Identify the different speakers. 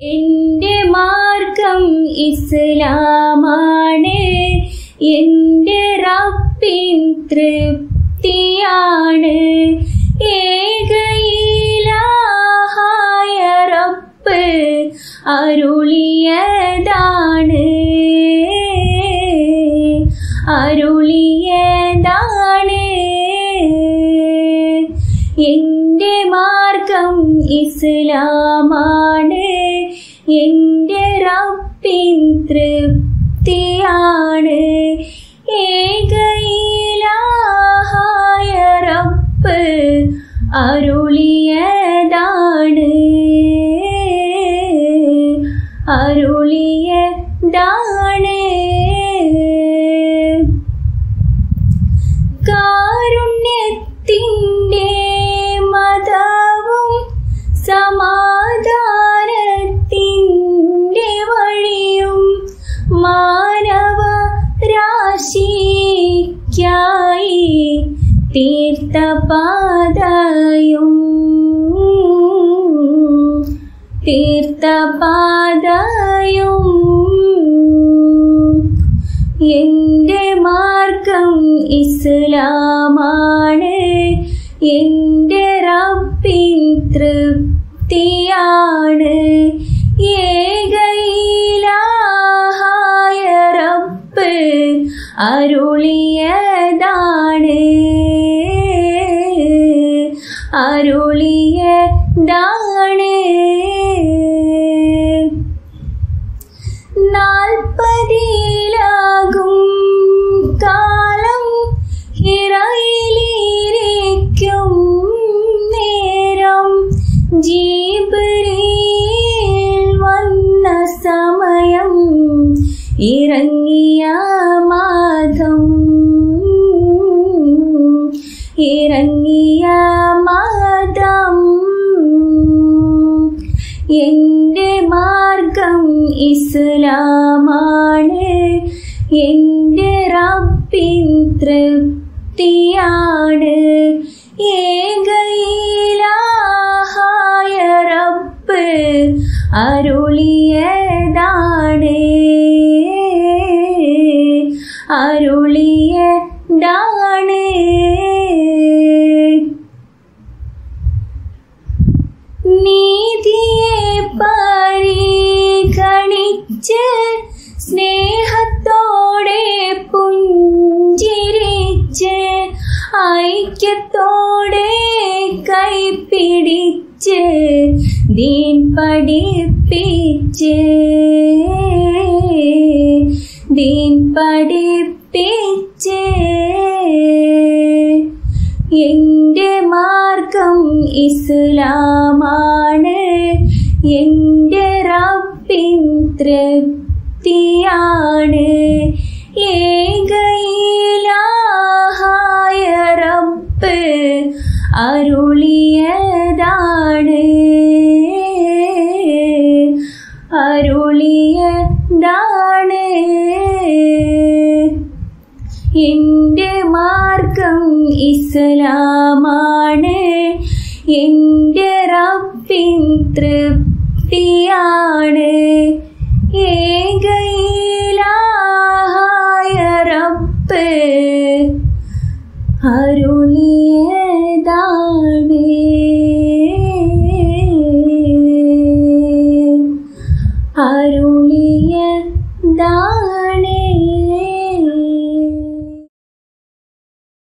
Speaker 1: എന്റെ മാർഗം ഇസ്ലാമാണ് എന്റെ റബ്ബിൻ തൃപ്തിയാണ് ഏകയിലാഹായ റബ്ബ് അരുളിയതാണ് അരുളിയതാണ് എന്റെ മാർഗം ഇസ്ലാമാണ് എന്റെ റബ്ബിൻ തൃപ്തിയാണ് ഏകയിലാഹായ റബ്ബ് അരുളിയതാണ് അരുളിയതാണ് കാരുണ്യത്തിൻ്റെ മതവും സമാധാനത്തിൻ്റെ വഴിയും മാനവ രാശിക്കായി തീർത്ഥപാതയും തീർത്ഥപാതയും എന്റെ മാർഗം ഇസ്ലാമാണ് എന്റെ റബ്ബിൻ തൃപ്തിയാണ് ഏകയിലാഹായ റബ്ബ് അരുളിയതാണ് അരുളിയതാണ് നാൽപ്പതിലാകും കാലം ഹിറയിലിരിക്കും നേരം ജീബരിൽ വന്ന സമയം ഇറങ്ങിയ മാധം ഇറങ്ങിയ മാതം എന്റെ മാർഗം ഇസ്ലാമാണ് എന്റെ റബ്ബിൻ തൃപ്തിയാണ് ഏകയിലാഹായ റബ്ബ് അരുളിയതാണ് അരുളിയതാണ് നീതിയെ പരിഗണിച്ച് സ്നേഹത്തോടെ പുഞ്ചിരിച്ച് ഐക്യത്തോടെ കൈപ്പിടിച്ച് ദീൻ പഠിപ്പിച്ച് ദീൻ പഠിപ്പിച്ച് എന്റെ മാർഗം ഇസ്ലാമാണ് എന്റെ റബ്ബിൻ തൃപ്തിയാണ് ഏകയിലാഹായ റബ്ബ് അരുളിയതാണ് അരുളിയതാണ് എന്റെ മാർഗം ഇസ്ലാമാണ് എന്റെ റബ്ബിൻ തൃപ്തിയാണ്